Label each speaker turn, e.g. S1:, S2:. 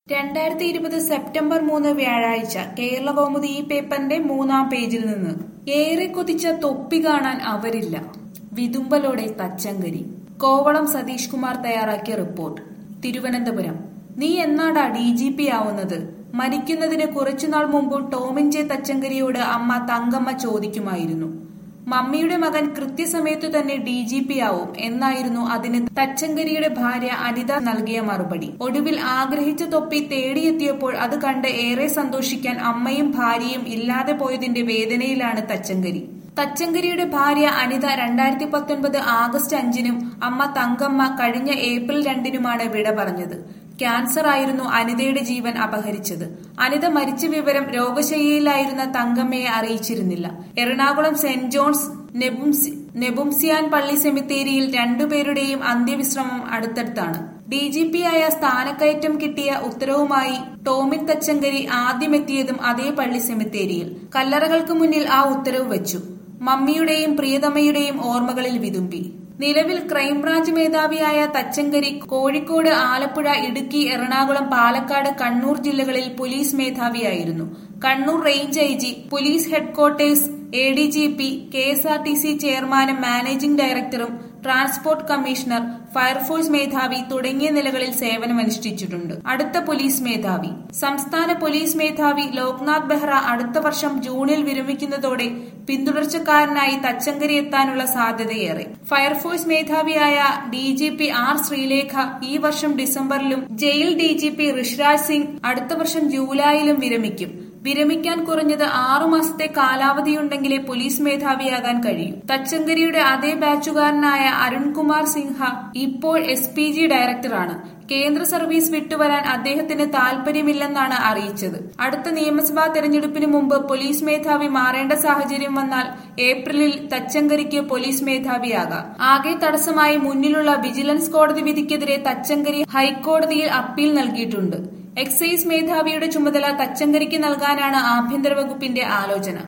S1: രണ്ടായിരത്തി ഇരുപത് സെപ്റ്റംബർ മൂന്ന് വ്യാഴാഴ്ച കേരള കൗമുദി ഈ പേപ്പറിന്റെ മൂന്നാം പേജിൽ നിന്ന് ഏറെ കൊതിച്ച തൊപ്പി കാണാൻ അവരില്ല വിതുമ്പലോടെ തച്ചങ്കരി കോവളം സതീഷ് കുമാർ തയ്യാറാക്കിയ റിപ്പോർട്ട് തിരുവനന്തപുരം നീ എന്നാടാ ഡി ജി പി ആവുന്നത് മരിക്കുന്നതിന് കുറച്ചുനാൾ മുമ്പ് ടോമിൻ ജെ തച്ചങ്കരിയോട് അമ്മ തങ്കമ്മ ചോദിക്കുമായിരുന്നു മമ്മിയുടെ മകൻ കൃത്യസമയത്തു തന്നെ ഡി ജി പി ആവും എന്നായിരുന്നു അതിന് തച്ചങ്കരിയുടെ ഭാര്യ അനിത നൽകിയ മറുപടി ഒടുവിൽ ആഗ്രഹിച്ച തൊപ്പി തേടിയെത്തിയപ്പോൾ അത് കണ്ട് ഏറെ സന്തോഷിക്കാൻ അമ്മയും ഭാര്യയും ഇല്ലാതെ പോയതിന്റെ വേദനയിലാണ് തച്ചങ്കരി തച്ചങ്കരിയുടെ ഭാര്യ അനിത രണ്ടായിരത്തി പത്തൊൻപത് ആഗസ്റ്റ് അഞ്ചിനും അമ്മ തങ്കമ്മ കഴിഞ്ഞ ഏപ്രിൽ രണ്ടിനുമാണ് വിട പറഞ്ഞത് ക്യാൻസർ ആയിരുന്നു അനിതയുടെ ജീവൻ അപഹരിച്ചത് അനിത മരിച്ച വിവരം രോഗശയ്യയിലായിരുന്ന തങ്കമ്മയെ അറിയിച്ചിരുന്നില്ല എറണാകുളം സെന്റ് ജോൺസ് നെബുംസി നെബുംസിയാൻ പള്ളി സെമിത്തേരിയിൽ രണ്ടുപേരുടെയും അന്ത്യവിശ്രമം അടുത്തടുത്താണ് ഡി ജി പി ആയ സ്ഥാനക്കയറ്റം കിട്ടിയ ഉത്തരവുമായി ടോമിൻ തച്ചങ്കരി ആദ്യമെത്തിയതും അതേ പള്ളി സെമിത്തേരിയിൽ കല്ലറകൾക്ക് മുന്നിൽ ആ ഉത്തരവ് വെച്ചു മമ്മിയുടെയും പ്രിയതമയുടെയും ഓർമ്മകളിൽ വിതുമ്പി നിലവിൽ ക്രൈംബ്രാഞ്ച് മേധാവിയായ തച്ചങ്കരി കോഴിക്കോട് ആലപ്പുഴ ഇടുക്കി എറണാകുളം പാലക്കാട് കണ്ണൂർ ജില്ലകളിൽ പോലീസ് മേധാവിയായിരുന്നു Kannur range I G police headquarters A D G P K S R T C ചെയർമാനും മാനേജിംഗ് ഡയറക്ടറും ട്രാൻസ്പോർട്ട് കമ്മീഷണർ ഫയർഫോഴ്സ് മേധാവി തുടങ്ങിയ നിലകളിൽ സേവനമനുഷ്ഠിച്ചിട്ടുണ്ട് അടുത്ത പോലീസ് മേധാവി സംസ്ഥാന പോലീസ് മേധാവി ലോക്നാഥ് ബെഹ്റ അടുത്ത വർഷം ജൂണിൽ വിരമിക്കുന്നതോടെ പിന്തുടർച്ചക്കാരനായി തച്ചങ്കരി എത്താനുള്ള സാധ്യതയേറെ ഫയർഫോഴ്സ് മേധാവിയായ D G P R Sreelekha ഈ വർഷം ഡിസംബറിലും jail D G P Rishiraj Singh അടുത്ത വർഷം ജൂലൈയിലും വിരമിക്കും വിരമിക്കാൻ കുറഞ്ഞത് ആറുമാസത്തെ കാലാവധിയുണ്ടെങ്കിലേ പോലീസ് മേധാവിയാകാൻ കഴിയൂ തച്ചങ്കരിയുടെ അതേ ബാച്ചുകാരനായ അരുൺകുമാർ സിൻഹ ഇപ്പോൾ എസ് പി ജി ഡയറക്ടറാണ് കേന്ദ്ര സർവീസ് വിട്ടുവരാൻ അദ്ദേഹത്തിന് താൽപര്യമില്ലെന്നാണ് അറിയിച്ചത് അടുത്ത നിയമസഭാ തെരഞ്ഞെടുപ്പിന് മുമ്പ് പോലീസ് മേധാവി മാറേണ്ട സാഹചര്യം വന്നാൽ ഏപ്രിലിൽ തച്ചങ്കരിക്ക് പോലീസ് മേധാവിയാകാം ആകെ തടസ്സമായി മുന്നിലുള്ള വിജിലൻസ് കോടതി വിധിക്കെതിരെ തച്ചങ്കരി ഹൈക്കോടതിയിൽ അപ്പീൽ നൽകിയിട്ടുണ്ട് എക്സൈസ് മേധാവിയുടെ ചുമതല തച്ചങ്കരിക്ക് നൽകാനാണ് ആഭ്യന്തര വകുപ്പിന്റെ ആലോചന